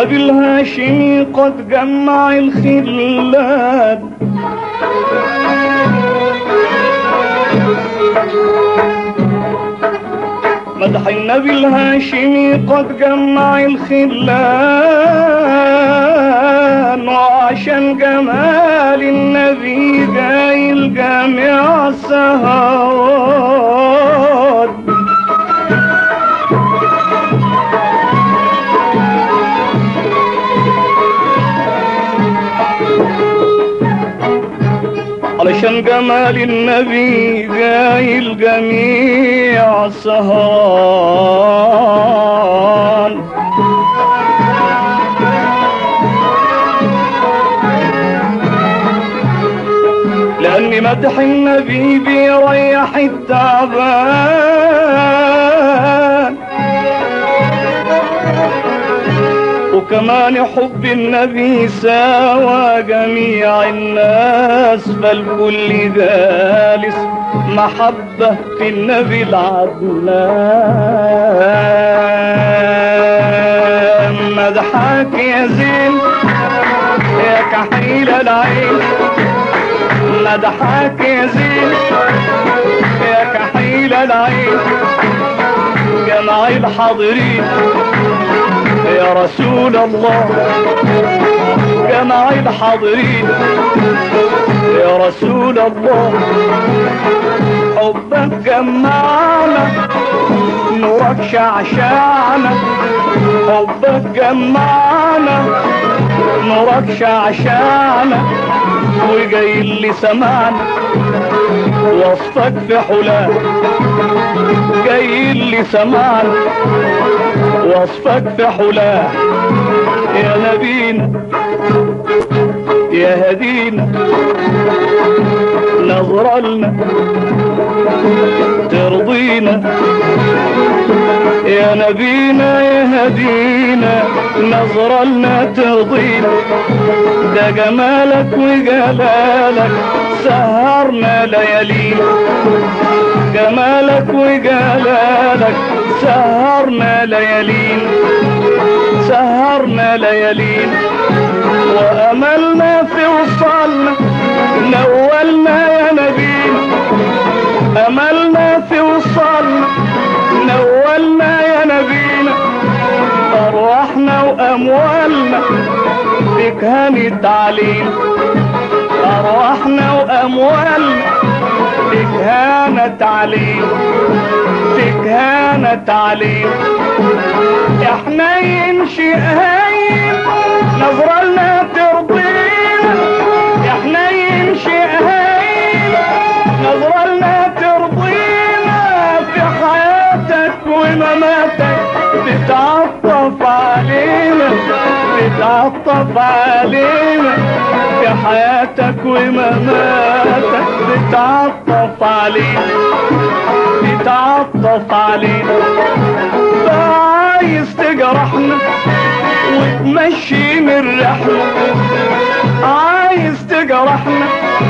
النبي الهاشمي قد جمع الخلان مدح النبي الهاشمي قد جمع الخلان وعشان جمال النبي جاي الجامع السهوات علشان جمال النبي جاي الجميع سهران لأن مدح النبي بيريح التعبان وكمان حب النبي ساوى جميع الناس فالكل جالس محبة في النبي العدنان مدحك يا زين يا كحيل العين مدحك يا زين يا كحيل العين جمع الحاضرين يا رسول الله جمع الحاضرين يا رسول الله حبك جمعنا نورك شعشعنا حبك جمعنا نورك شعشعنا وجاي اللي سمعنا وصفك في حلاه جاي اللي سمعنا وصفك في حلاه يا نبينا يا هدينا نظرة لنا ترضينا يا نبينا يا هدينا نظرة لنا ترضينا ده جمالك وجلالك سهرنا ليالينا جمالك وجلالك سهرنا ليالين سهرنا ليالين وأملنا في وصالنا نولنا يا نبينا أملنا في وصالنا نولنا يا نبينا أرواحنا وأموالنا فيك هانت علينا أرواحنا وأموالنا فيك هانت علينا فيك هانت علينا يا حنين شقايل نظرة لنا ترضينا يا حنين شقايل نظرة لنا ترضينا في حياتك ومماتك بتعطف علينا بتعطف علينا في حياتك ومماتك بتعطف علينا بتعطف علينا عايز تجرحنا وتمشي من رحلة عايز تجرحنا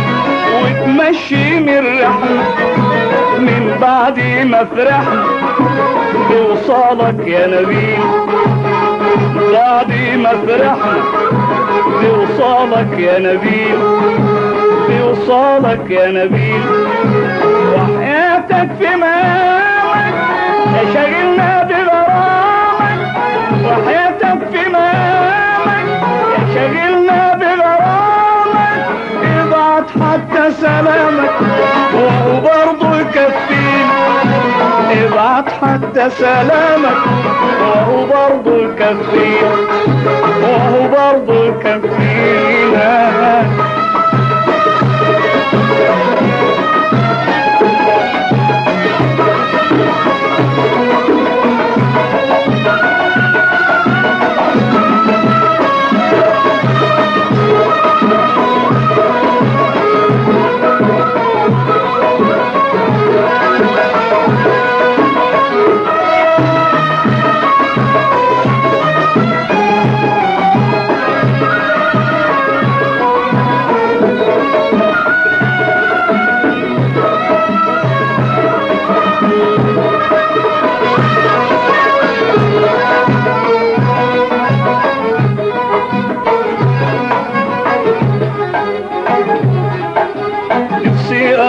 وتمشي من رحلة من بعد ما فرحنا بوصالك يا نبيل بعد ما فرحنا بوصالك يا نبيل بوصالك يا نبيل وحياتك في مالك يا شاغلنا بغرامك وحياتك في مالك يا شاغلنا بغرامك ابعت حتى سلامك وهو برضه يكفينا ابعت حتى سلامك وهو برضه يكفينا وهو برضه يكفينا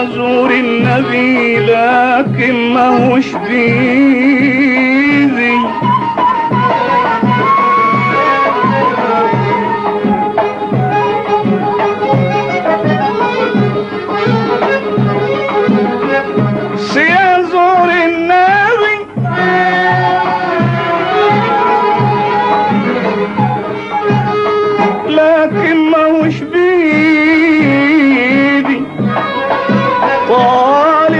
ازور النبي لكن ما هوش بيدي سيزور النبي لكن ما وش بيدي طال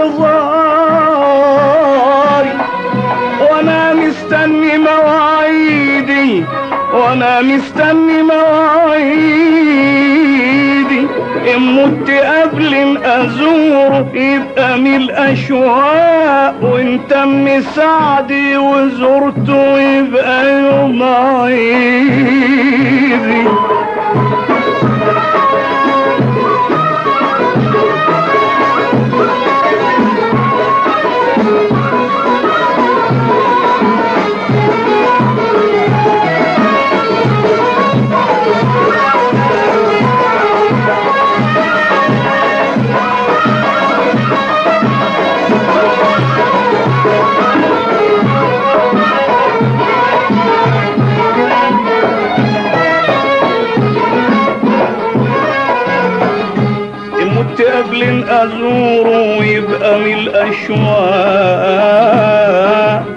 انتظاري وانا مستني مواعيدي وانا مستني مواعيدي ان مت قبل ان ازوره يبقى من الاشواق وان تم سعدي وزرته يبقى يوم عيدي إن مت قبل ان ازوره يبقى من الاشواق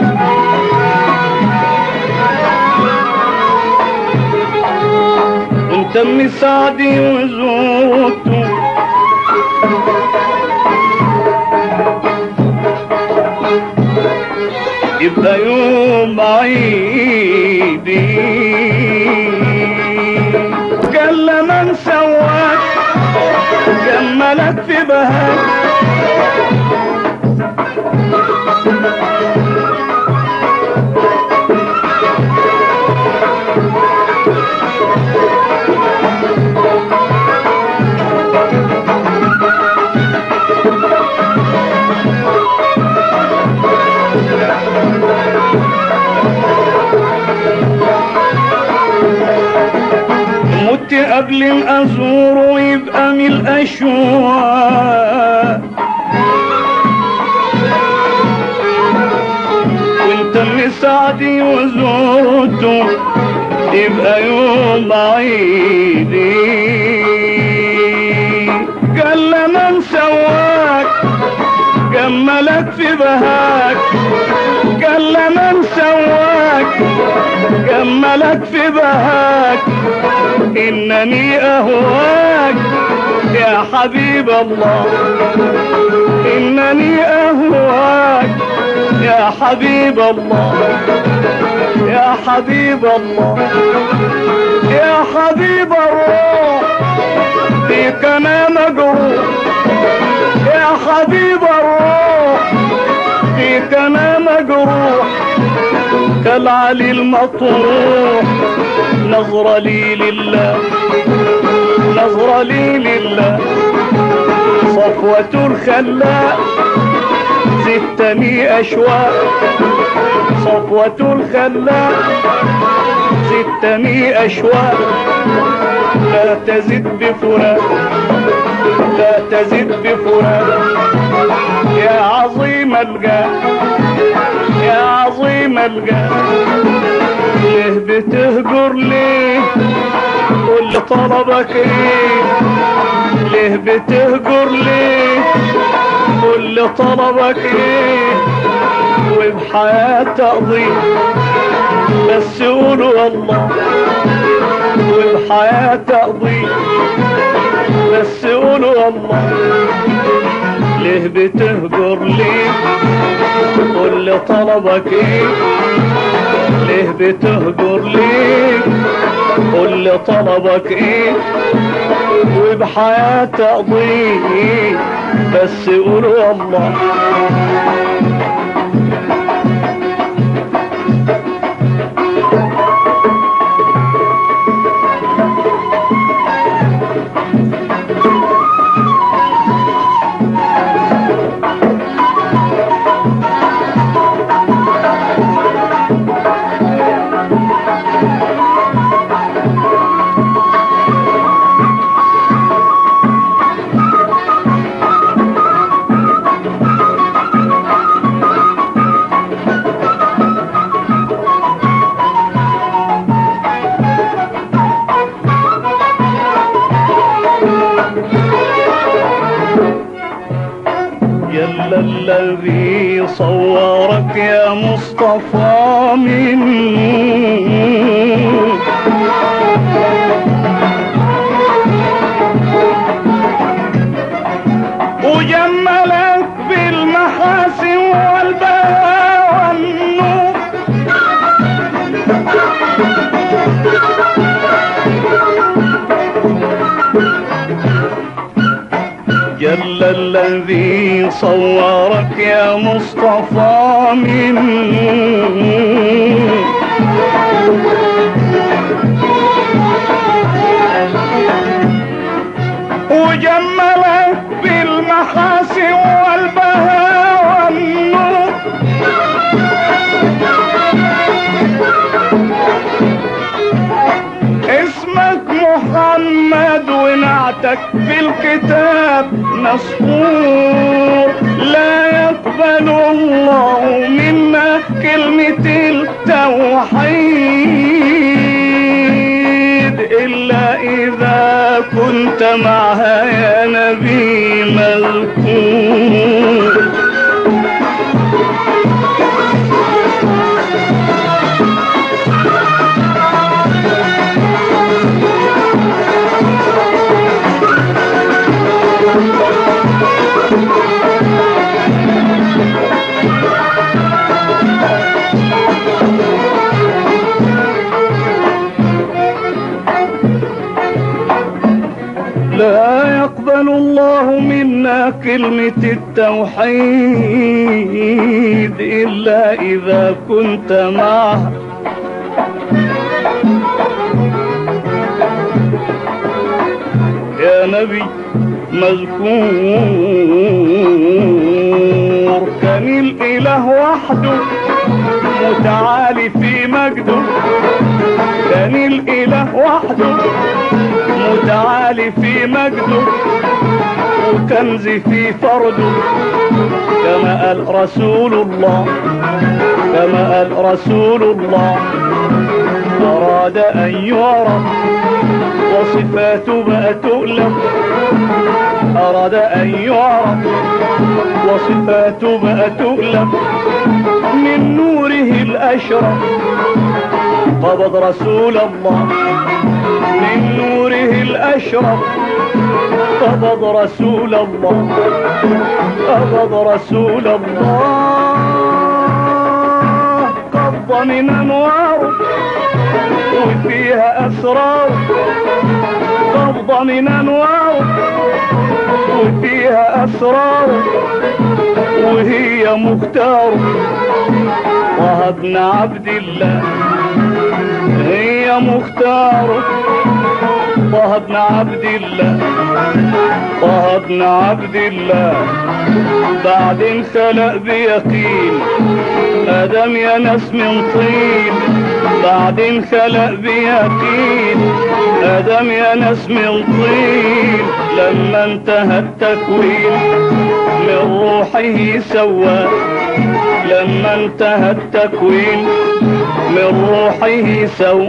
وانت من سعدي وزورته يبقى يوم عيدي قال من سواك جملك في بهاك مت قبل ان ازوره يبقى من الاشواق وانت من سعدي وزورته يبقى يوم عيدي قال من سواك جملك في بهاك قال من سواك جملك في بهاك إنني أهواك يا حبيب الله إنني أهواك يا حبيب الله يا حبيب الله يا حبيب الروح فيك أنا مجروح يا حبيب الروح فيك أنا مجروح كالعلي المطروح نظرة لي لله نظرة لي لله صفوة الخلاق زدتني أشواق صفوة الخلاق زدتني أشواق لا تزد بفراق لا تزد بفراق يا عظيم الجاه يا عظيم الجاه ليه بتهجر ليه قول طلبك ايه ليه بتهجر ليه قول طلبك ايه وبحياتي اقضي بس قولوا الله وبحياتي اقضي بس قولوا الله ليه بتهجر ليه قول طلبك ايه ليه بتهجر ليه قول طلبك ايه وبحياتي اقضي بس قولوا الله جل الذي صورك يا مصطفى من وجملك بالمحاسن والبهاء والنور جل الذي صورك يا مصطفى من وجملك بالمحاسن والبهاء والنور اسمك محمد ونعتك في الكتاب مسطور لا يقبل الله منا كلمة التوحيد إلا إذا كنت معها يا نبي مذكور لا يقبل الله منا كلمة التوحيد إلا إذا كنت معه يا نبي مذكور كان الإله وحده متعالي في مجده كان الإله وحده متعالي في مجده وكنز في فرده كما قال رسول الله كما قال رسول الله أراد أن يعرف وصفاته بقى تؤلم أراد أن يعرف وصفاته بقى تؤلم من نوره الأشرف قبض رسول الله من نوره الأشرف قبض رسول الله قبض رسول الله قبض من أنواره وفيها أسرار قبض من أنواره وفيها أسرار وهي مختار طه بن عبد الله هي مختار طه بن عبد الله طه بن عبد الله بعدين خلق بيقين ادم يا ناس من طين بعدين خلق بيقين ادم يا ناس من طين لما انتهى التكوين من روحه سواه لما انتهى التكوين من روحه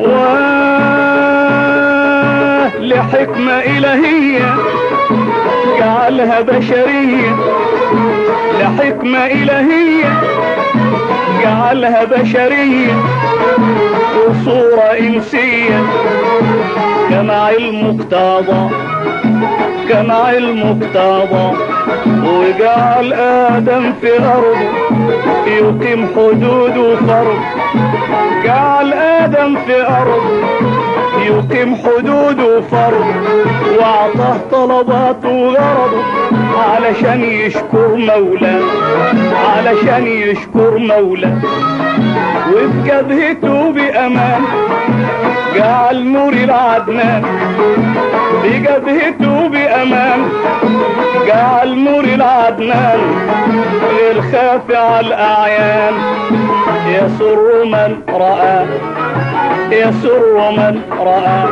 سواه لحكمة إلهية جعلها بشرية لحكمة إلهية جعلها بشرية وصورة إنسية كما علم اقتضى كما علم اقتضى وجعل آدم في أرضه يقيم حدود وفرض جعل آدم في أرضه يقيم حدود وفرض واعطاه طلبات وغرضه علشان يشكر مولاه علشان يشكر مولاه وفي جبهته بأمان جعل نور العدنان بجبهته بأمان جعل نور العدنان غير خافي على الأعيان يسر من رأى يسر من رأى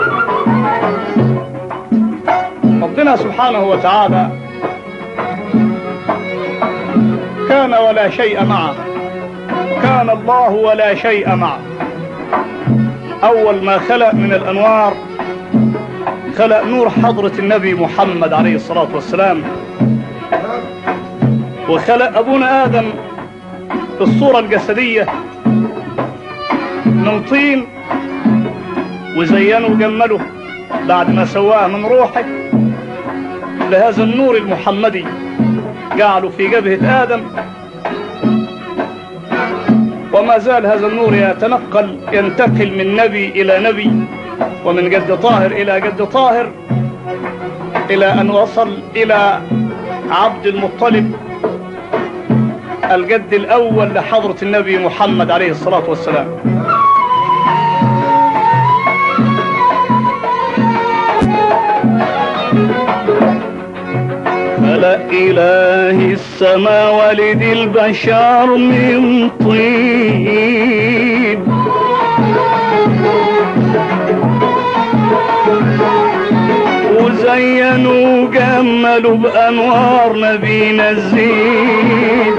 ربنا سبحانه وتعالى كان ولا شيء معه كان الله ولا شيء معه أول ما خلق من الأنوار خلق نور حضرة النبي محمد عليه الصلاة والسلام وخلق أبونا آدم في الصورة الجسدية من طين وزينه وجمله بعد ما سواه من روحه لهذا النور المحمدي جعله في جبهة آدم وما زال هذا النور يتنقل ينتقل من نبي إلى نبي ومن جد طاهر إلى جد طاهر إلى أن وصل إلى عبد المطلب الجد الأول لحضرة النبي محمد عليه الصلاة والسلام فلا إله السماء والد البشر من طين وزينوا جملوا بأنوار نبينا الزين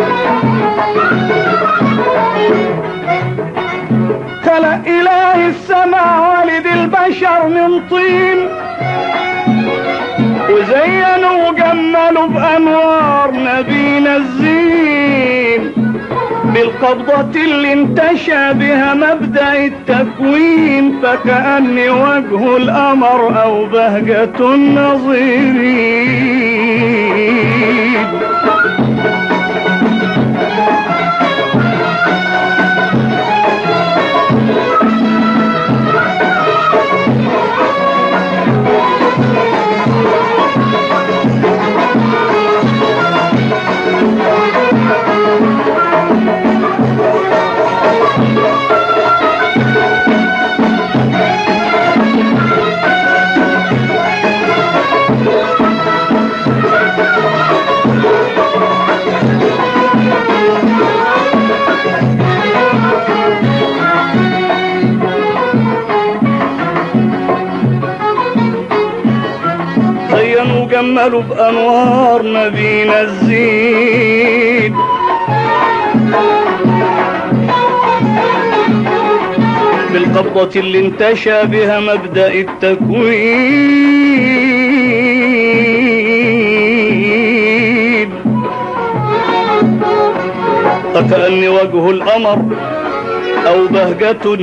خلق إله السماء والد البشر من طين وزينوا وجملوا بأنوار نبينا الزين بالقبضة اللي انتشى بها مبدأ التكوين فكأني وجه القمر أو بهجة النظيرين زينوا وجملوا بأنوار نبينا الزين بالقبضة اللي انتشى بها مبدأ التكوين فكأني وجه القمر أو بهجة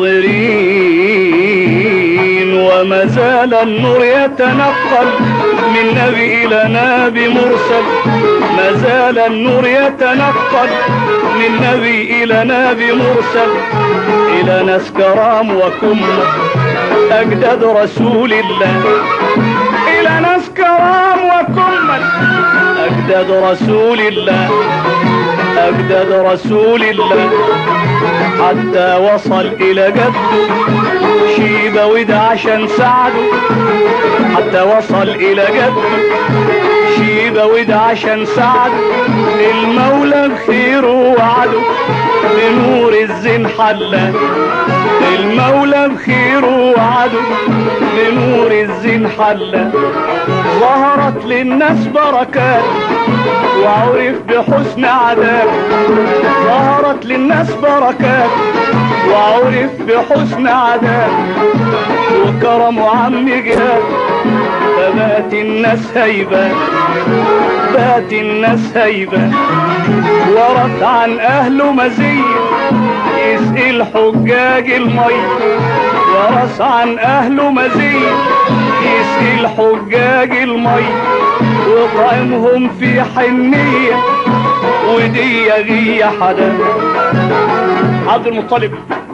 الناظرين وما زال النور يتنقل من نبي إلى نبي مرسل ما زال النور يتنقل من نبي إلى نبي مرسل إلى ناس كرام وكم أجداد رسول الله إلى ناس كرام وكم أجداد رسول الله أجداد رسول الله حتى وصل إلى جده شيبة وده عشان ساعده حتى وصل إلى جده شيبة وده عشان ساعده المولى بخيره وعده بنور الزين حله المولى بخيره وعده بنور الزين حله ظهرت للناس بركات وعرف بحسن عذاب ظهرت للناس بركات وعرف بحسن عذاب وكرم عم جهاد فبات الناس هيبة بات الناس هيبة ورد عن أهله مزية يسقي الحجاج المي ورث عن أهله مزية يسقي الحجاج المي وطعمهم في حنية ودي غية حدا عبد المطلب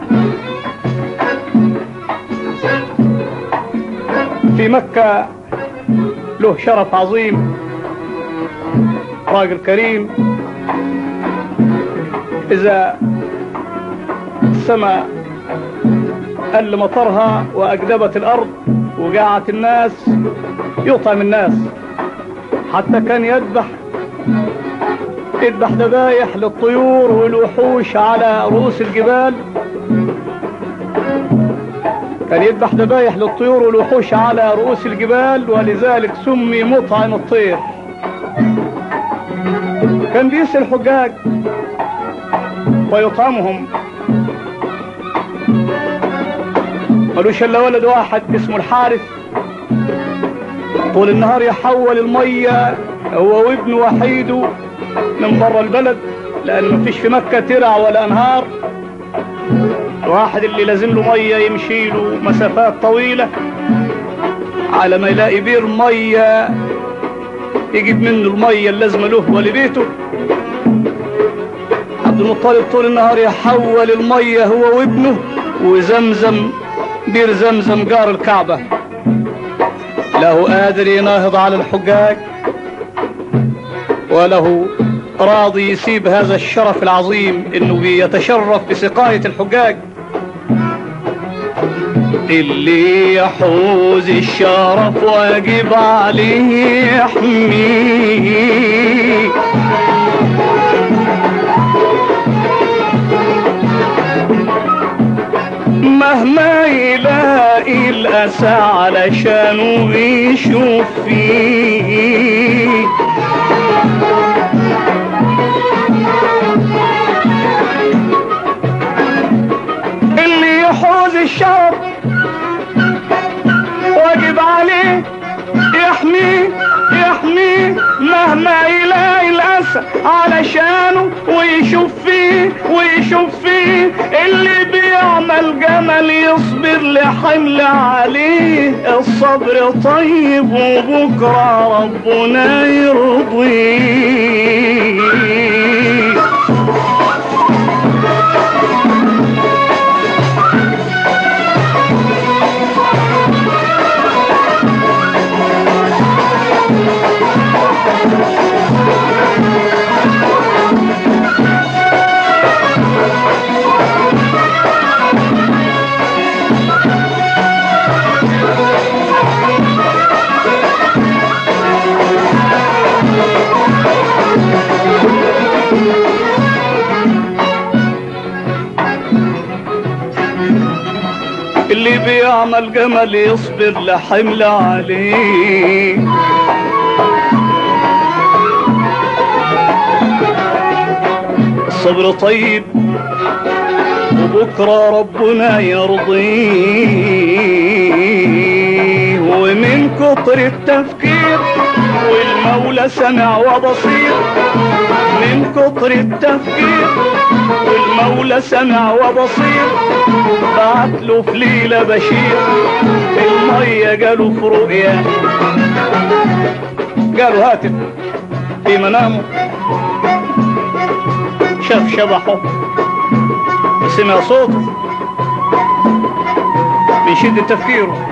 في مكة له شرف عظيم راجل كريم إذا السماء قل مطرها وأجدبت الأرض وجاعت الناس يطعم الناس حتى كان يذبح يذبح ذبايح للطيور والوحوش على رؤوس الجبال كان يذبح ذبايح للطيور والوحوش على رؤوس الجبال ولذلك سمي مطعم الطير كان بيسي الحجاج ويطعمهم ملوش الا ولد واحد اسمه الحارث طول النهار يحول المية هو وابنه وحيده من برا البلد لأن مفيش في مكة ترع ولا أنهار الواحد اللي لازم له مية يمشي له مسافات طويلة على ما يلاقي بير مية يجيب منه المية اللازمة له ولبيته عبد المطلب طول النهار يحول المية هو وابنه وزمزم بير زمزم جار الكعبة له قادر يناهض على الحجاج وله راضي يسيب هذا الشرف العظيم انه بيتشرف بسقاية الحجاج اللي يحوز الشرف واجب عليه يحميه مهما يلاقي الأسى علشانه يشوف فيه اللي يحوز الشرف واجب عليه يحميه يحميه مهما يلاقي الأسى علشانه ويشوف فيه ويشوف فيه اللي بيعمل جمل يصبر لحمل عليه الصبر طيب وبكرة ربنا يرضيه اللي بيعمل جمل يصبر لحمل عليه الصبر طيب وبكرة ربنا يرضيه ومن كتر التفكير والمولى سمع وبصير من كتر التفكير والمولى سمع وبصير بعت له في ليلة بشير المية جاله في رؤيا قالوا هاتف في منامه شاف شبحه سمع صوته من شدة تفكيره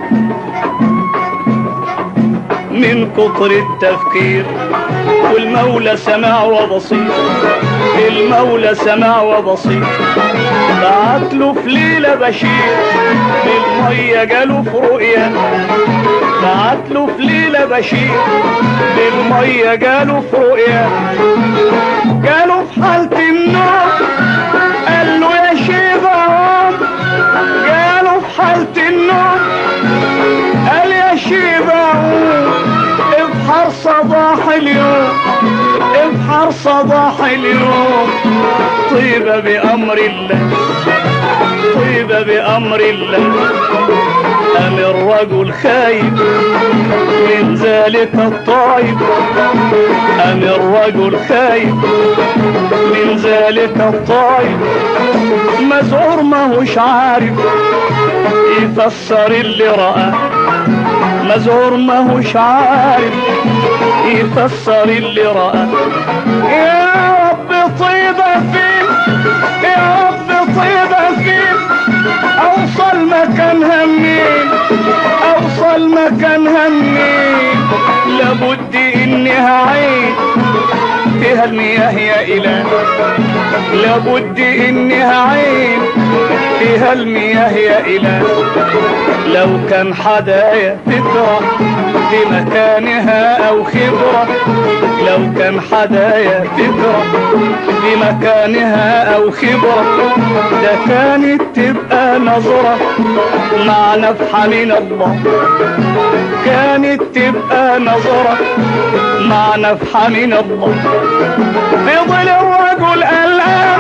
من كتر التفكير والمولى سمع وبصير المولى سمع وبصير بعت له في ليلة بشير بالمية جاله في رؤيا بعت له في ليلة بشير بالمية جاله في رؤيا جاله في حالة النوم قال له يا شيبة جاله في حالة النوم قال يا شيبة ابحر صباح اليوم ابحر صباح اليوم طيبة بأمر الله طيبة بأمر الله أم الرجل خايف من ذلك الطيب أم الرجل خايف من ذلك الطيب مزعور ماهوش عارف يفسر اللي رآه مزعور ماهوش عارف يفسر اللي رآه يا رب طيبة فين يا رب طيبة فين اوصل مكان همين اوصل مكان همين لابد اني هعيد فيها المياه يا اله لابد اني هعيد فيها المياه يا اله لو كان حدايا فكرة في مكانها او خبرة لو كان حدايا فكرة في مكانها او خبرة ده كانت تبقى نظرة مع نفحة من الله كانت تبقى نظرة مع نفحة من الله في ظل الرجل قلقان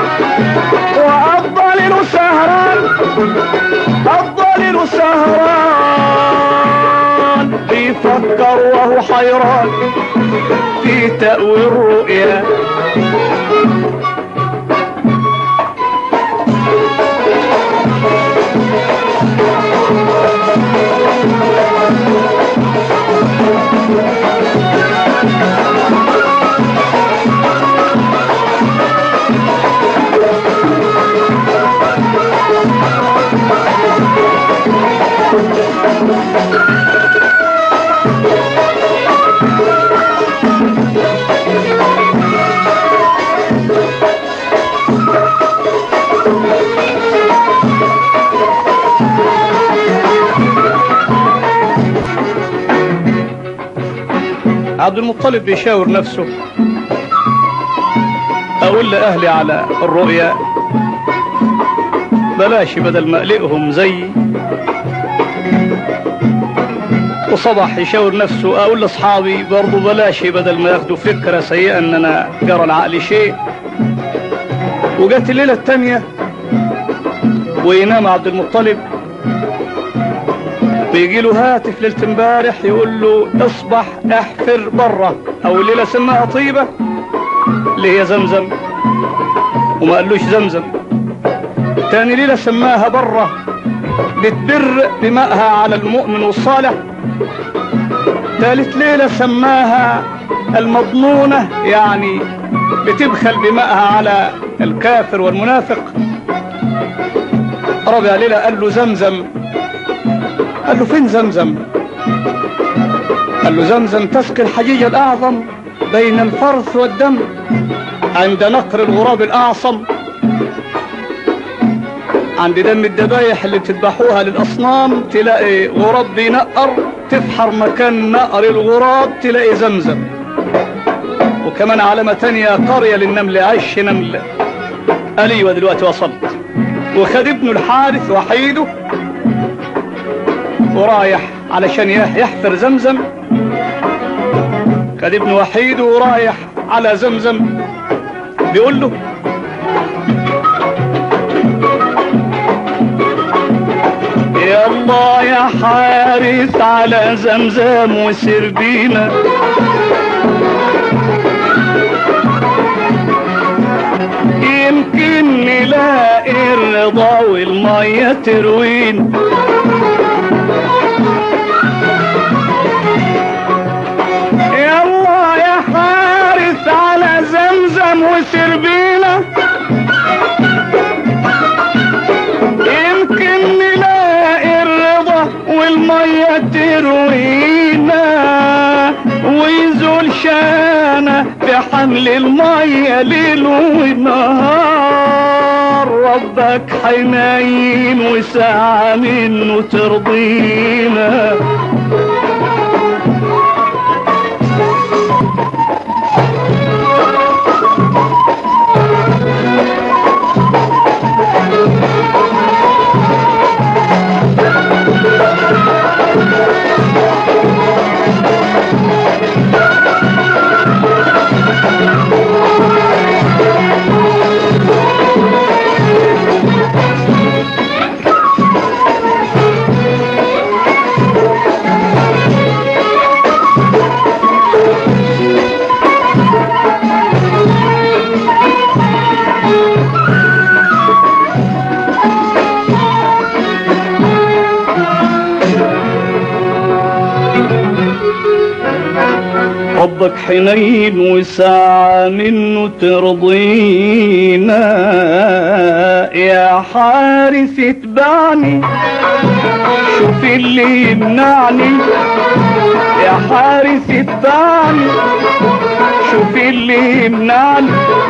وأفضل سهران أفضل سهران في بيفكر وهو حيران في تأويل رؤيا عبد المطلب بيشاور نفسه اقول لاهلي على الرؤيا بلاش بدل ما اقلقهم زيي وصبح يشاور نفسه اقول لاصحابي برضه بلاش بدل ما ياخدوا فكره سيئه ان انا جرى العقل شيء وجت الليله التانيه وينام عبد المطلب بيجي له هاتف ليله امبارح يقول له اصبح احفر بره او الليله سماها طيبه اللي هي زمزم وما قالوش زمزم تاني ليله سماها بره بتبر بمائها على المؤمن والصالح ثالث ليله سماها المضمونه يعني بتبخل بمائها على الكافر والمنافق رابع ليله قال له زمزم قال له فين زمزم قال له زمزم تسقي الحجيج الأعظم بين الفرث والدم عند نقر الغراب الأعصم عند دم الذبايح اللي بتذبحوها للأصنام تلاقي غراب بينقر تفحر مكان نقر الغراب تلاقي زمزم وكمان علامة تانية قرية للنمل عش نمل قال ايوه دلوقتي وصلت وخد ابنه الحارث وحيده ورايح علشان يحفر زمزم خد ابن وحيد ورايح على زمزم بيقول له يا الله يا حارس على زمزم وسر بينا يمكن نلاقي الرضا والمية تروين يا الله يا حارس على زمزم وسربينا يمكن نلاقي الرضا والمية تروينا ويزول شانا بحمل المية ليل ونهار ربك حنين وساعة منه ترضينا ربك حنين وساعة منه ترضينا يا حارس اتبعني شوف اللي يمنعني يا حارس اتبعني شوف اللي يمنعني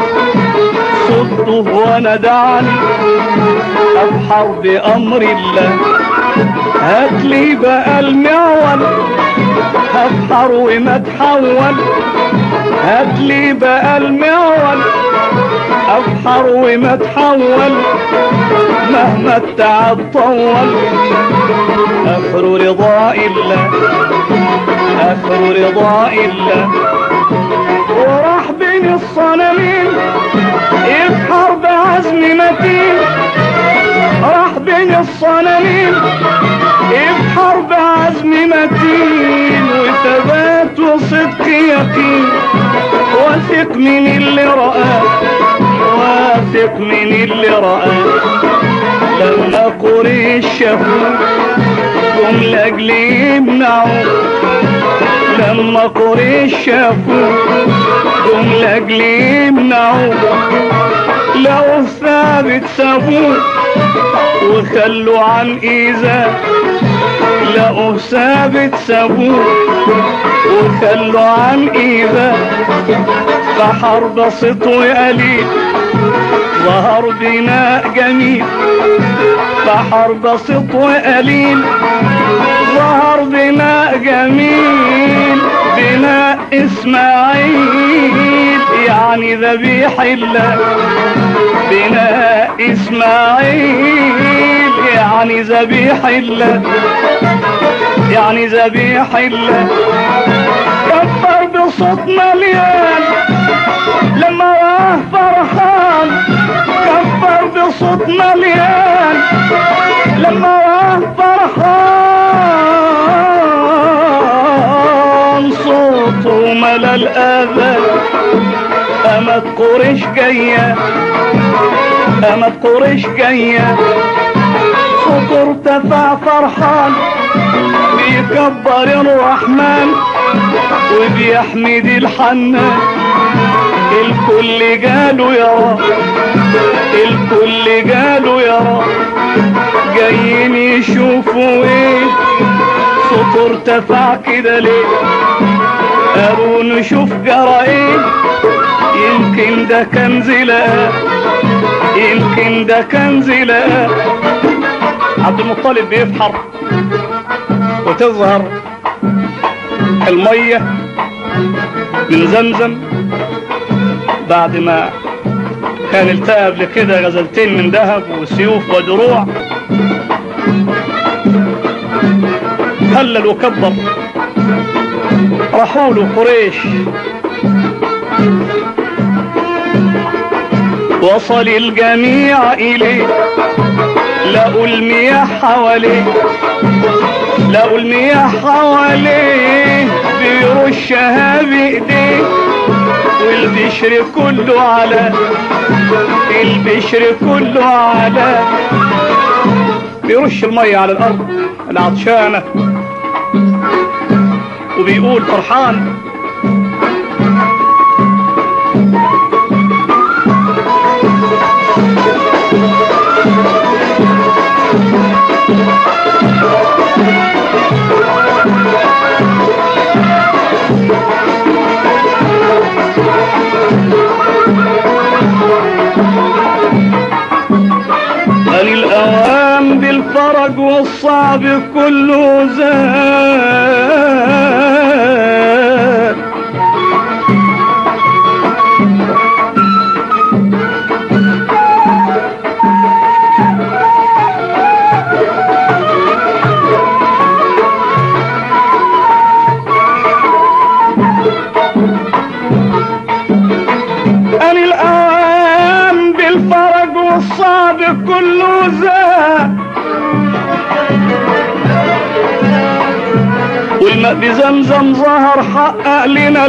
صده وانا دعني ابحر بامر الله هاتلي بقى المعول هبحر وما اتحول هاتلي بقى المعول ابحر وما اتحول مهما التعب طول اخر رضاء الله اخر رضاء الله وراح بين الصنمين يبحر بعزم متين راح بين الصنمين يبحر بعزم متين وثبات وصدق يقين واثق من اللي رآه واثق من اللي رآه لما قريش شافوه جم لاجل يمنعوه لما قريش شافوه جم لاجل يمنعوه لو ثابت سابوه وخلوا عن ايذاء لقوا ثابت سابوه وخلوا عن ايذاء فحرب سطو قليل ظهر بناء جميل فحرب سطو قليل ظهر بناء جميل بناء اسماعيل يعني ذبيح الله بناء اسماعيل يعني ذبيح الله يعني ذبيح الله كبر بصوت مليان لما راه فرحان كبر بصوت مليان لما راه فرحان صوته ملا الاذان قامت قريش جايه قامت قريش جايه صوته ارتفع فرحان بيكبر الرحمن وبيحمد الحنان الكل قالوا يا رب الكل قالوا يا رب جايين يشوفوا ايه صوته ارتفع كده ليه قالوا نشوف جرى ايه يمكن ده كان زلاء يمكن ده كان زلاء عبد المطلب بيفحر وتظهر المية من زمزم بعد ما كان التقى قبل كده غزلتين من ذهب وسيوف ودروع هلل وكبر راحوا له قريش وصل الجميع إليه لقوا المياه حواليه لقوا المياه حواليه بيرشها بإيديه والبشر كله على البشر كله على بيرش المية على الأرض العطشانة وبيقول فرحان قال الأوام بالفرج والصعب كله زاد قال الأوام بالفرج والصعب كله زاد والماء بزمزم ظهر حقق لنا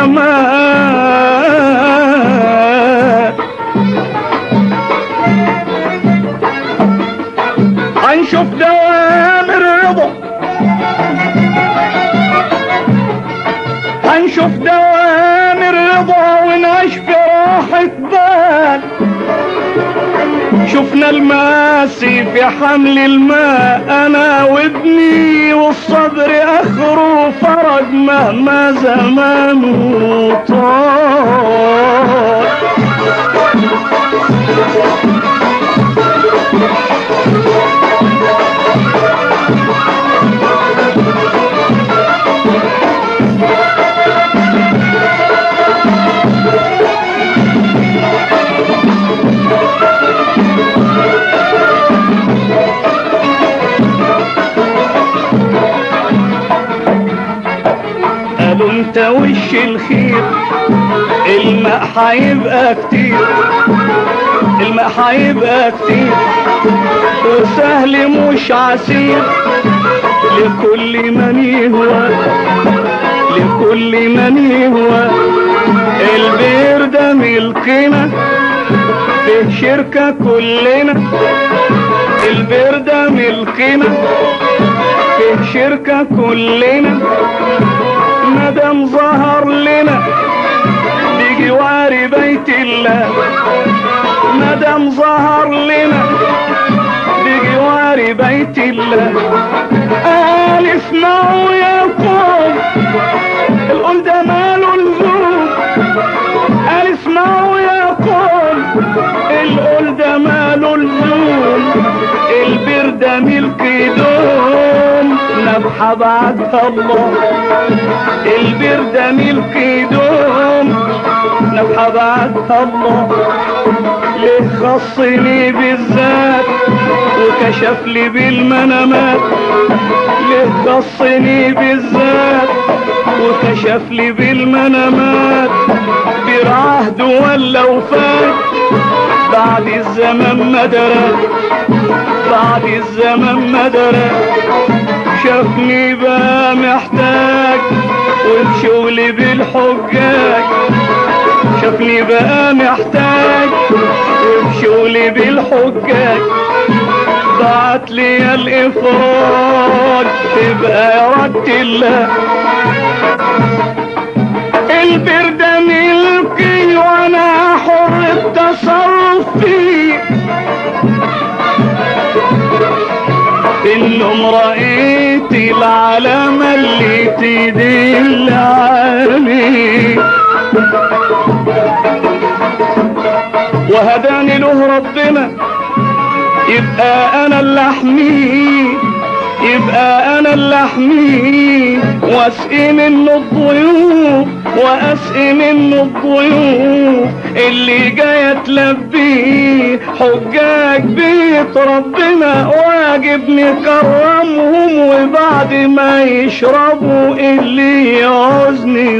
الآمان هنشوف دوام الرضا هنشوف دوام الرضا ونعيش في راحة بال شفنا الماسي في حمل الماء انا وابني والصبر اخره فرج مهما زمانه طال قالوا انت وش الخير الماء هيبقى كتير الماء هيبقى كتير وسهل مش عسير لكل من يهوى لكل من يهوى البير ده ملكنا في شركة كلنا البير ده ملكنا في شركة كلنا مدام ظهر لنا بجوار بيت الله مدام ظهر لنا بجوار بيت الله قال اسمعوا يا قوم القول ده ماله لزوم قال اسمعوا يا قوم القول ده ماله لزوم البير ده ملك دوم نبحة بعدها الله البير ده ملك دوم نبحة بعدها الله ليه خصني بالذات وكشف لي بالمنامات ليه خصني بالذات وكشف لي بالمنامات برعهد ولا وفات بعد الزمن ما درى بعد الزمن ما درى شافني بقى محتاج وبشغلي بالحجاج شافني بقى محتاج وبشغلي بالحجاج بعت لي الافراد تبقى يا رد الله البر ده ملكي وانا حر التصرف فيه انه رأيت العلامة اللي تدل عليه وهداني له ربنا يبقى انا اللي احميه يبقى انا اللي احميه واسقي منه الضيوف واسقي منه الضيوف اللي جايه تلبيه حجاج بيت ربنا واجب نكرمهم وبعد ما يشربوا اللي يعوزني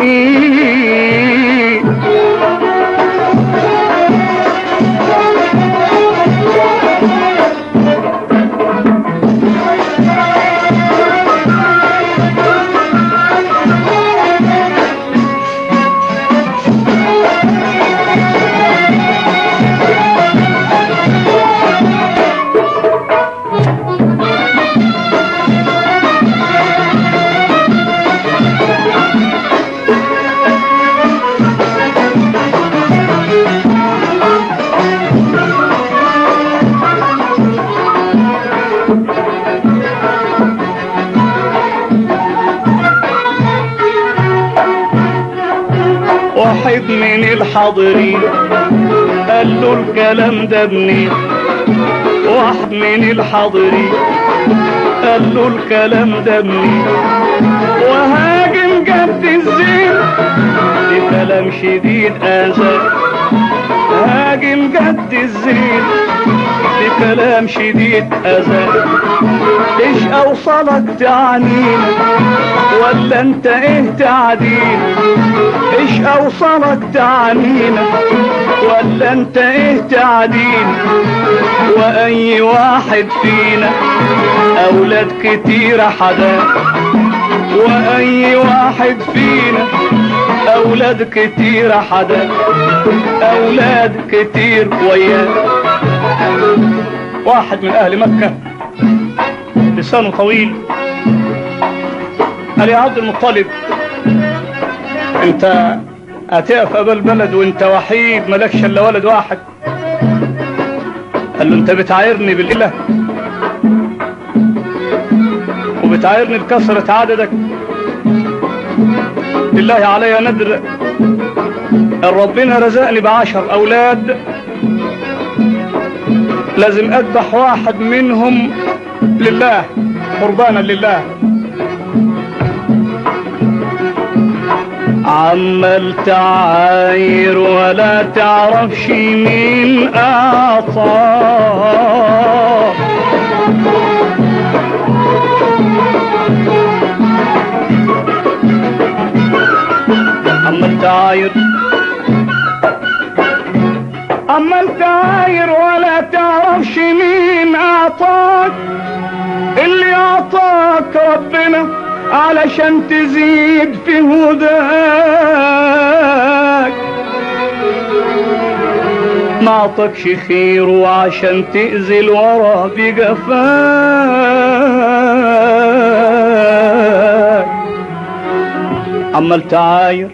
السقيه واحد من الحاضرين قال له الكلام ده ابني واحد من الحاضرين قال له الكلام ده ابني وهاجم جد الزين بكلام شديد اذى هاجم جد الزين بكلام شديد اذى ايش اوصلك تعنين ولا انت ايه تعدين ايش اوصلك تعنينا ولا انت ايه تعدين واي واحد فينا اولاد كتير حدا واي واحد فينا اولاد كتير حدا اولاد كتير وياه واحد من اهل مكة لسانه طويل قال يا عبد المطلب انت هتقف ابا البلد وانت وحيد ملكش الا ولد واحد قال له انت بتعايرني بالاله وبتعايرني بكثرة عددك بالله علي ندر ان ربنا رزقني بعشر اولاد لازم اذبح واحد منهم لله قربانا لله عمال تعاير ولا تعرفش مين اعطى عمال تعاير عمال تعاير ولا تعرفش مين اعطاك اللي اعطاك عطاك ربنا علشان تزيد في هداك ما عطاكش خير وعشان تأذي الورى بجفاك عمال تعاير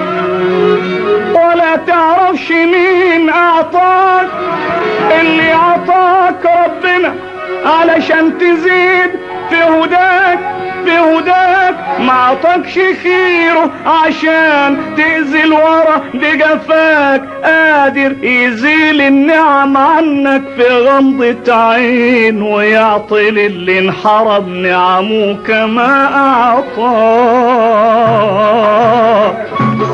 ولا تعرفش مين اعطاك اللي عطاك ربنا علشان تزيد في هداك في هداك ما عطاكش خيره عشان تأذي الورى بجفاك قادر يزيل النعم عنك في غمضة عين ويعطي للي انحرم نعمه كما أعطاك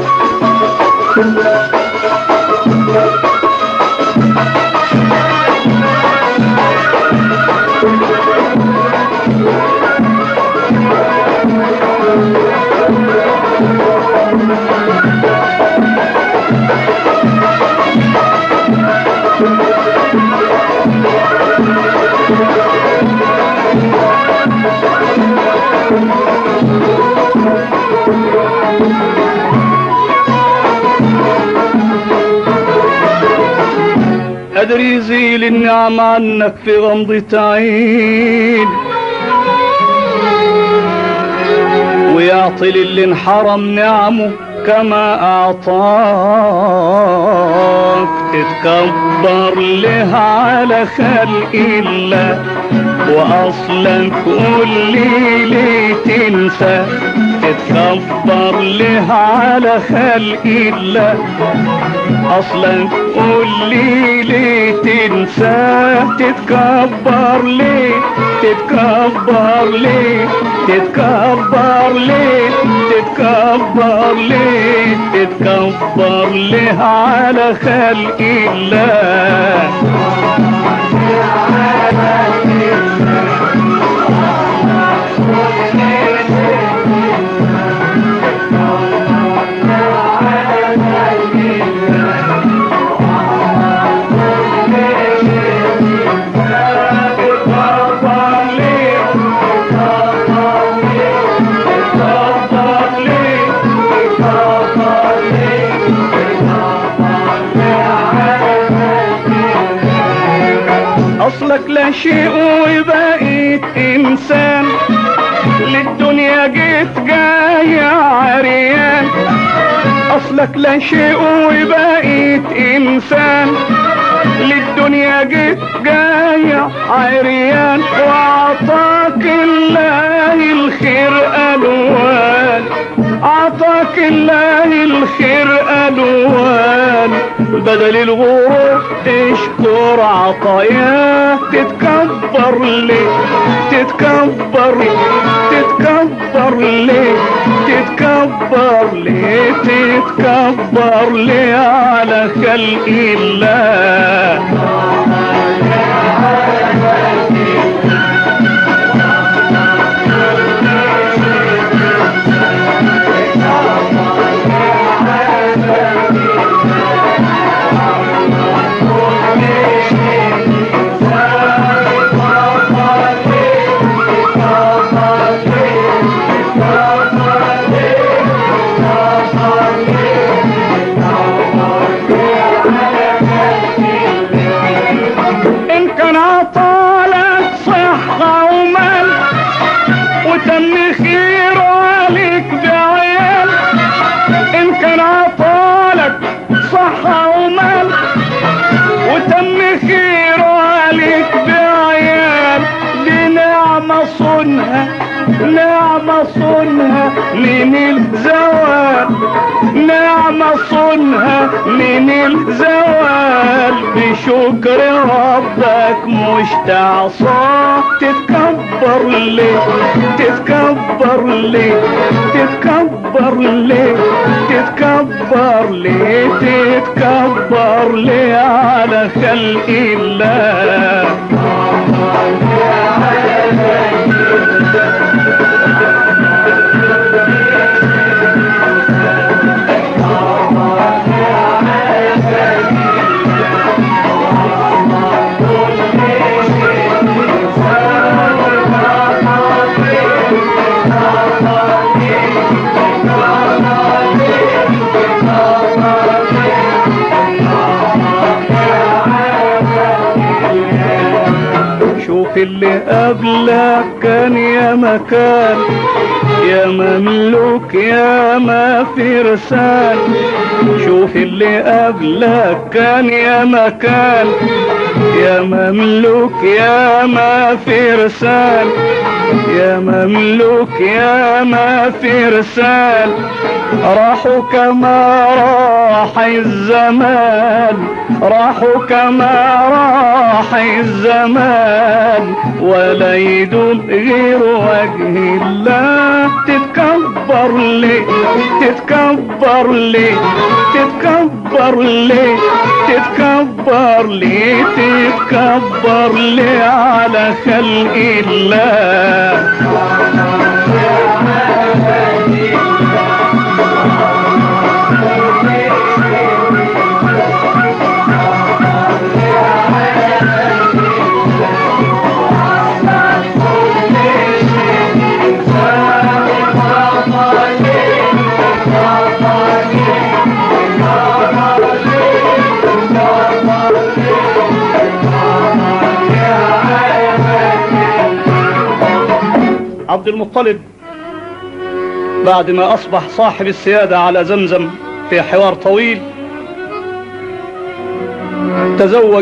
قادر يزيل النعم عنك في غمضة عين ويعطي للي انحرم نعمه كما أعطاك تتكبر له على خلق الله وأصلا كل ليه تنسى تتكبر له على خلق الله اصلا قول لي ليه تنسى تتكبر ليه تتكبر ليه تتكبر ليه تتكبر ليه تتكبر ليه على خلق الله اصلك لا شيء وبقيت انسان للدنيا جيت جاي عريان اصلك لا شيء وبقيت انسان للدنيا جيت جاي عريان وعطاك الله الخير الوان عطاك الله الخير الوان بدل الغرور تشكر عطاياه تتكبر ليه تتكبر تتكبر ليه تتكبر ليه تتكبر ليه على خلق الله ان كان عطالك صحة ومال وتم خيره عليك بعيال ان كان عطالك صحة ومال وتم خيره عليك بعيال دي نعمة صنها نعمة صنها من الزوال نعمة صنها من الزوال بشكر ربك مش تعصى تتكبر ليه تتكبر ليه تتكبر ليه تتكبر ليه تتكبر ليه على خلق الله اللي قبلك كان يا مكان يا مملوك يا ما في رسال شوف اللي قبلك كان يا مكان يا مملوك يا ما في رسال يا مملوك يا ما في رسال راحوا كما راح الزمان راحوا كما راح الزمان ولا يدوم غير وجه الله تتكبر ليه تتكبر ليه تتكبر ليه تتكبر ليه تتكبر ليه على خلق الله عبد المطلب بعد ما أصبح صاحب السيادة على زمزم في حوار طويل تزوج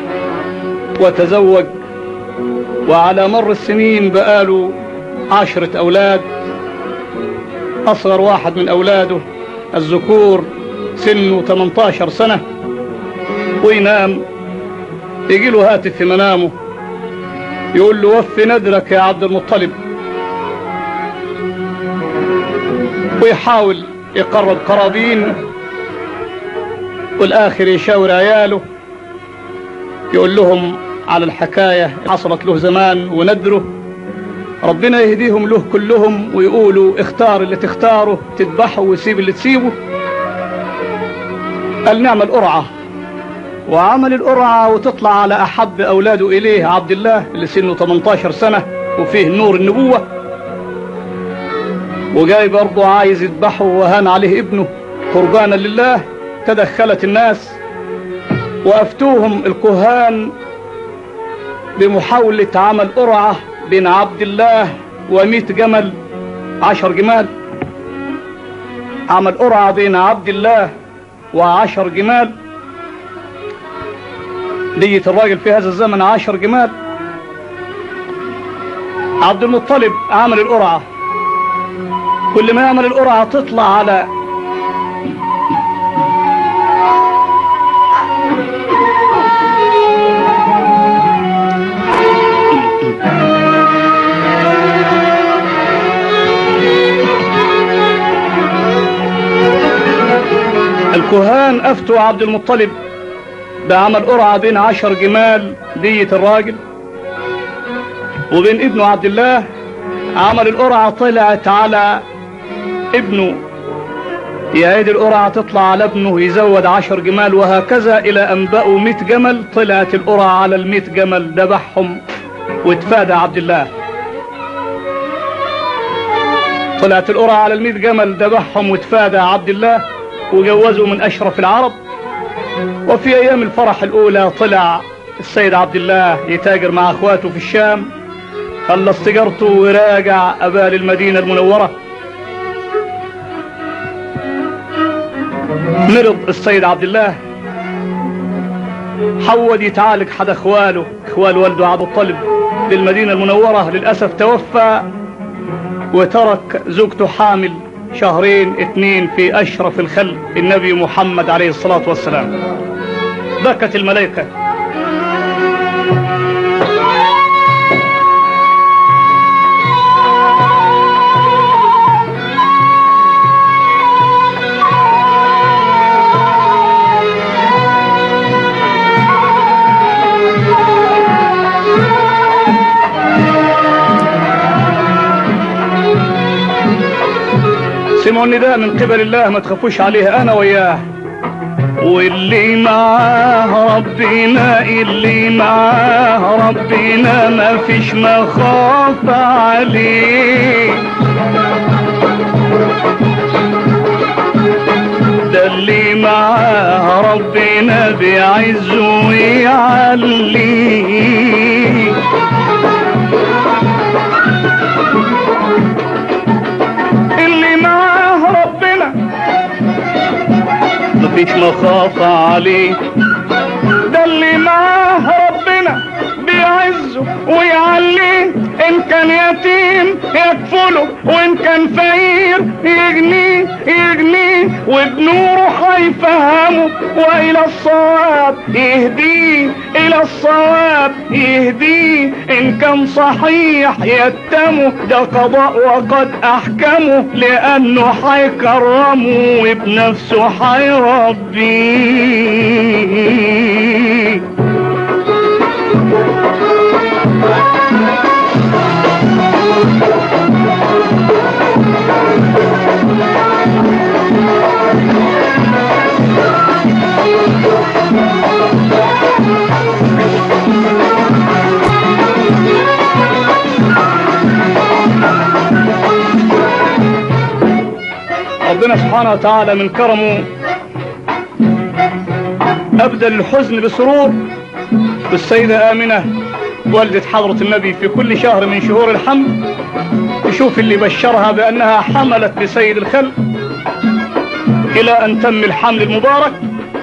وتزوج وعلى مر السنين بقاله عشرة أولاد أصغر واحد من أولاده الذكور سنه 18 سنة وينام يجي له هاتف في منامه يقول له وف ندرك يا عبد المطلب ويحاول يقرب قرابين والآخر يشاور عياله يقول لهم على الحكاية حصلت له زمان وندره ربنا يهديهم له كلهم ويقولوا اختار اللي تختاره تذبحه وسيب اللي تسيبه قال نعمل قرعة وعمل القرعة وتطلع على أحب أولاده إليه عبد الله اللي سنه 18 سنة وفيه نور النبوة وجاي برضه عايز يذبحه وهان عليه ابنه قربانا لله تدخلت الناس وافتوهم الكهان بمحاولة عمل قرعة بين عبد الله ومئة جمل عشر جمال عمل قرعة بين عبد الله وعشر جمال دية الراجل في هذا الزمن عشر جمال عبد المطلب عمل القرعة كل ما يعمل القرعة تطلع على الكهان افتوا عبد المطلب بعمل قرعة بين عشر جمال دية الراجل وبين ابنه عبد الله عمل القرعة طلعت على ابنه يعيد القرعة تطلع على ابنه يزود عشر جمال وهكذا إلى أن بقوا مئة جمل طلعت القرعة على المئة جمل ذبحهم واتفادى عبد الله طلعت القرعة على المئة جمل ذبحهم واتفادى عبد الله وجوزوا من أشرف العرب وفي أيام الفرح الأولى طلع السيد عبد الله يتاجر مع أخواته في الشام خلص تجارته وراجع أبال المدينة المنورة مرض السيد عبد الله حود يتعالج حد اخواله اخوال والده عبد الطلب للمدينة المنورة للأسف توفى وترك زوجته حامل شهرين اتنين في أشرف الخلق النبي محمد عليه الصلاة والسلام بكت الملائكة سمعوا النداء من قبل الله ما تخافوش عليه انا وياه واللي معاه ربنا اللي معاه ربنا ما فيش مخاف عليه ده اللي معاه ربنا بيعز ويعليه مفيش مخافة عليه ده اللي معاه ربنا بيعزه ويعليه ان كان يتيم يكفله وان كان فقير يغنيه يغنيه وبنوره هيفهمه والى الصواب يهديه الى الصواب يهديه ان كان صحيح يتمه ده قضاء وقد احكمه لانه هيكرمه وبنفسه هيربيه ربنا سبحانه وتعالى من كرمه أبدل الحزن بسرور بالسيدة آمنة والدة حضرة النبي في كل شهر من شهور الحمل تشوف اللي بشرها بأنها حملت بسيد الخلق إلى أن تم الحمل المبارك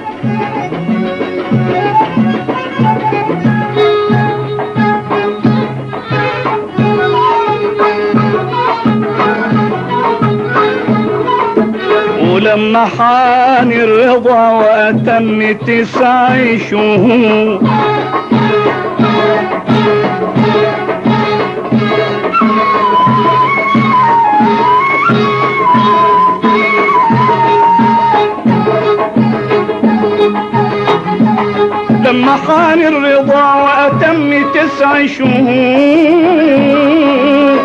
ولما حان الرضا وأتم تسع شهور لما حان الرضا وأتم تسع شهور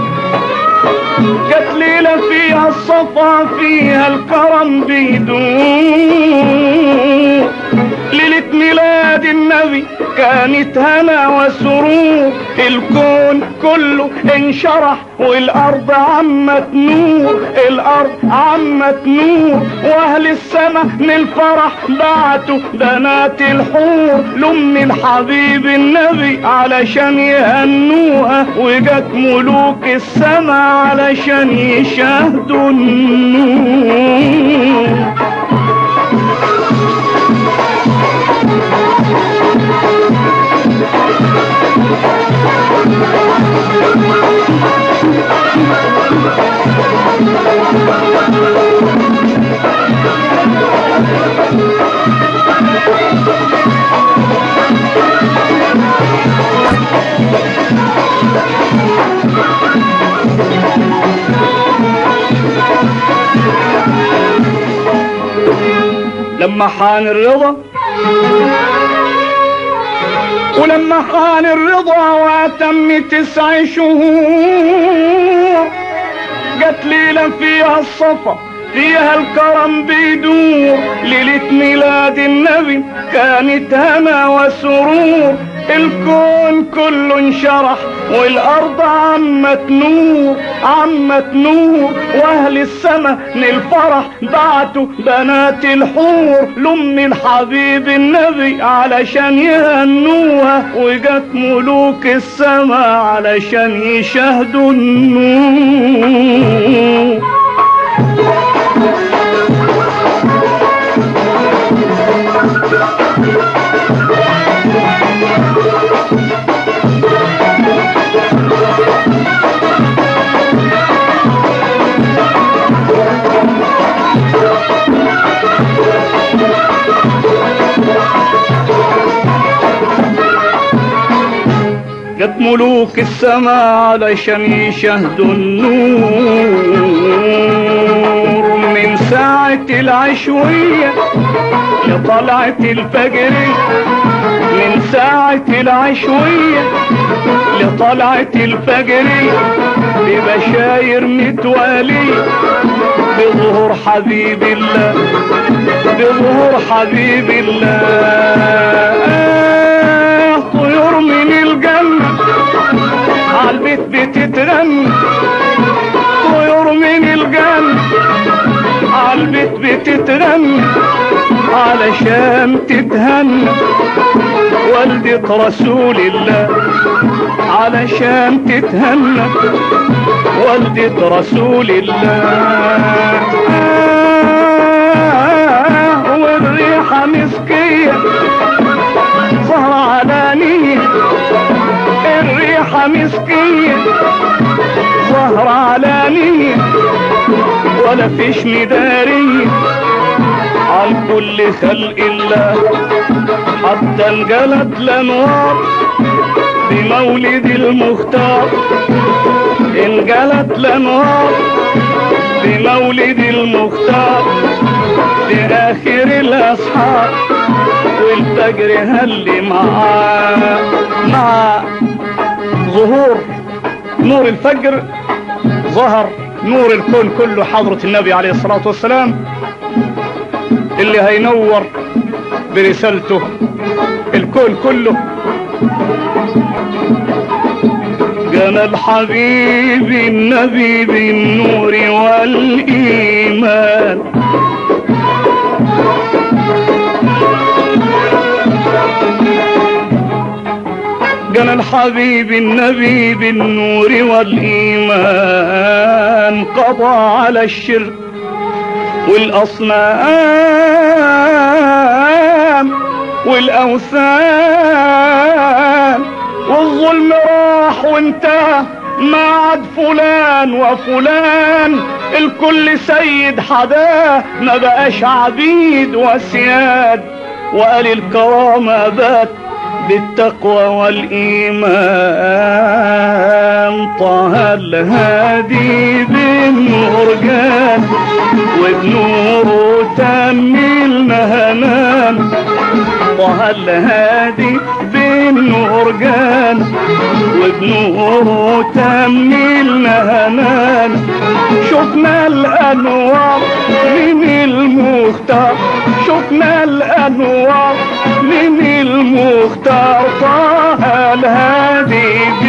جت ليلة فيها الصفا فيها الكرم بيدور ليلة ميلاد النبي كانت هنا وسرور الكون كله انشرح والارض عمت نور الارض عمت نور واهل السما من الفرح بعتوا بنات الحور لام الحبيب النبي علشان يهنوها وجت ملوك السما علشان يشاهدوا النور لما حان الرضا ولما حان الرضا واتم تسع شهور جت ليلة فيها الصفا فيها الكرم بيدور ليلة ميلاد النبي كانت هنا وسرور الكون كله انشرح والارض عمت نور عمت نور واهل السما من الفرح بعتوا بنات الحور لام الحبيب النبي علشان يهنوها وجت ملوك السما علشان يشاهدوا النور جت ملوك السماء علشان يشاهدوا النور من ساعة العشوية لطلعة الفجر من ساعة العشوية لطلعة الفجر ببشاير متوالية بظهور حبيب الله بظهور حبيب الله طيور من الجنة عالبيت بتترن طيور من الجنة عالبيت بتترن علشان تتهنى والدة رسول الله علشان تتهنى والدة رسول الله ظهر علانية الريحة مسكية ظهر علانية ولا فيش مدارية عن كل خلق الله حتى انجلت الانوار بمولد المختار انجلت الانوار بمولد المختار لآخر الأصحاب والفجر هل مع مع ظهور نور الفجر ظهر نور الكون كله حضرة النبي عليه الصلاة والسلام اللي هينور برسالته الكون كله جمال حبيب النبي بالنور والإيمان جمال حبيب النبي بالنور والإيمان قضى على الشرك والأصنام والأوثان والظلم راح وانتهى ما عاد فلان وفلان الكل سيد حداه ما بقاش عبيد وسياد وقال الكرامة بات بالتقوى والإيمان طه الهادي بالنور جان وبنوره تم المهنان طه الهادي بالنور جان وبنوره تم المهنان شفنا الأنوار من المختار شفنا الأنوار من المختار طه الهادي